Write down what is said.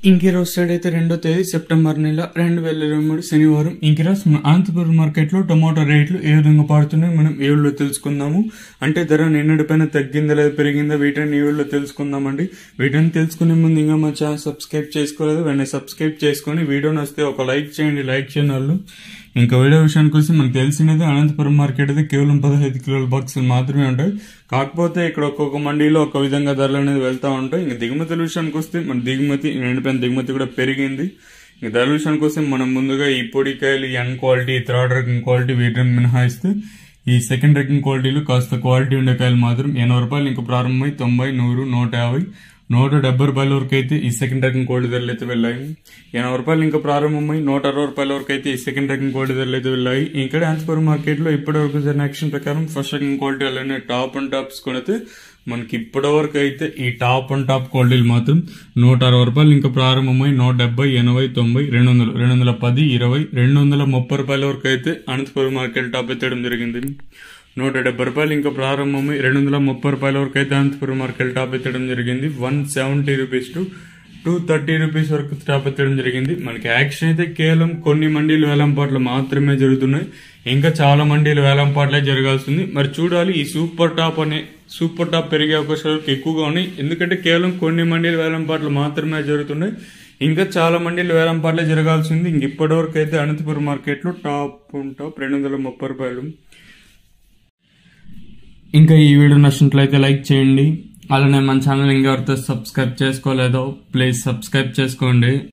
ఇంకీ రోజు స్టార్ట్ అయితే రెండో తేదీ సెప్టెంబర్ నెల రెండు వేల ఇరవై మూడు శనివారం ఇంకీ రోజు మన అనంతపురం మార్కెట్లో టమాటో రేట్లు ఏ విధంగా పడుతున్నాయి మనం ఏ ఊళ్ళో తెలుసుకుందాము అంటే ధర నిన్నటిపైన తగ్గిందా లేదా పెరిగిందా వీటిని ఏ ఊళ్ళో తెలుసుకుందామండి వీటిని తెలుసుకునే ముందు ఇంకా మా ఛానల్ సబ్స్క్రైబ్ చేసుకోలేదు వెంటనే సబ్స్క్రైబ్ చేసుకొని వీడియో నచ్చితే ఒక లైక్ చేయండి లైక్ చేయని వాళ్ళు ఇంకా వీడియో విషయానికి వస్తే మనకు తెలిసినది అనంతపురం మార్కెట్ అయితే కేవలం పదహైదు కిలోల బాక్సులు మాత్రమే ఉంటాయి కాకపోతే ఇక్కడ ఒక్కొక్క మండీలో ఒక విధంగా ధరలు అనేది వెళ్తూ ఉంటాయి ఇంకా దిగుమతుల విషయానికి వస్తే మన దిగుమతి ఎండిపోయిన దిగుమతి కూడా పెరిగింది ఇంకా ధరల విషయానికి వస్తే మనం ముందుగా ఈ పొడికాయలు యంగ్ క్వాలిటీ థర్డ్ రకం క్వాలిటీ వీటిని మినహాయిస్తే ఈ సెకండ్ రకం క్వాలిటీలు కాస్త క్వాలిటీ ఉండే కాయలు మాత్రం ఎనభై రూపాయలు ఇంకా ప్రారంభమై తొంభై నూరు నూట యాభై నూట డెబ్బై రూపాయల వరకు అయితే ఈ సెకండ్ రకం కోడి ధరలు అయితే వెళ్ళాయి ఎనభై రూపాయలు ఇంకా ప్రారంభమై నూట అరవై రూపాయల వరకు అయితే ఈ సెకండ్ రకం కోడి ధరలు అయితే వెళ్ళాయి ఇక్కడ అనంతపురం మార్కెట్ లో ఇప్పటి వరకు జరిగిన యాక్షన్ ప్రకారం ఫస్ట్ రకం క్వాలిటీ అలానే టాప్ అండ్ టాప్స్ కొనితే మనకి ఇప్పటి వరకు అయితే ఈ టాప్ అండ్ టాప్ క్వాలిటీలు మాత్రం నూట అరవై రూపాయలు ఇంకా ప్రారంభమై నూట డెబ్బై ఎనభై తొంభై రెండు వందలు రెండు వందల పది ఇరవై రెండు వందల ముప్పై రూపాయల వరకు అయితే అనంతపురం మార్కెట్ టాప్ ఎత్తడం జరిగింది నూట డెబ్బై రూపాయలు ఇంకా ప్రారంభమై రెండు వందల ముప్పై రూపాయల వరకు అయితే అనంతపురం మార్కెట్ టాప్ ఎత్తడం జరిగింది one seventy rupees to two thirty rupees వరకు టాప్ ఎత్తడం జరిగింది మనకి యాక్షన్ అయితే కేవలం కొన్ని మండీలు వేలంపాట్లు మాత్రమే జరుగుతున్నాయి ఇంకా చాలా మండీలు వేలంపాట్లే జరగాల్సింది మరి చూడాలి ఈ సూపర్ టాప్ అనే సూపర్ టాప్ పెరిగే అవకాశాలు ఎక్కువగా ఉన్నాయి ఎందుకంటే కేవలం కొన్ని మండీలు వేలంపాట్లు మాత్రమే జరుగుతున్నాయి ఇంకా చాలా మండీలు వేలంపాట్లే జరగాల్సింది ఇంక ఇప్పటివరకు అయితే అనంతపురం మార్కెట్లో టాప్ టాప్ రెండు వందల ముప్పై రూపాయలు ఇంకా ఈ వీడియో నచ్చినట్లయితే లైక్ చేయండి అలానే మన ఛానల్ ఇంకా ఎవరితో సబ్స్క్రైబ్ చేసుకోలేదో ప్లీజ్ సబ్స్క్రైబ్ చేసుకోండి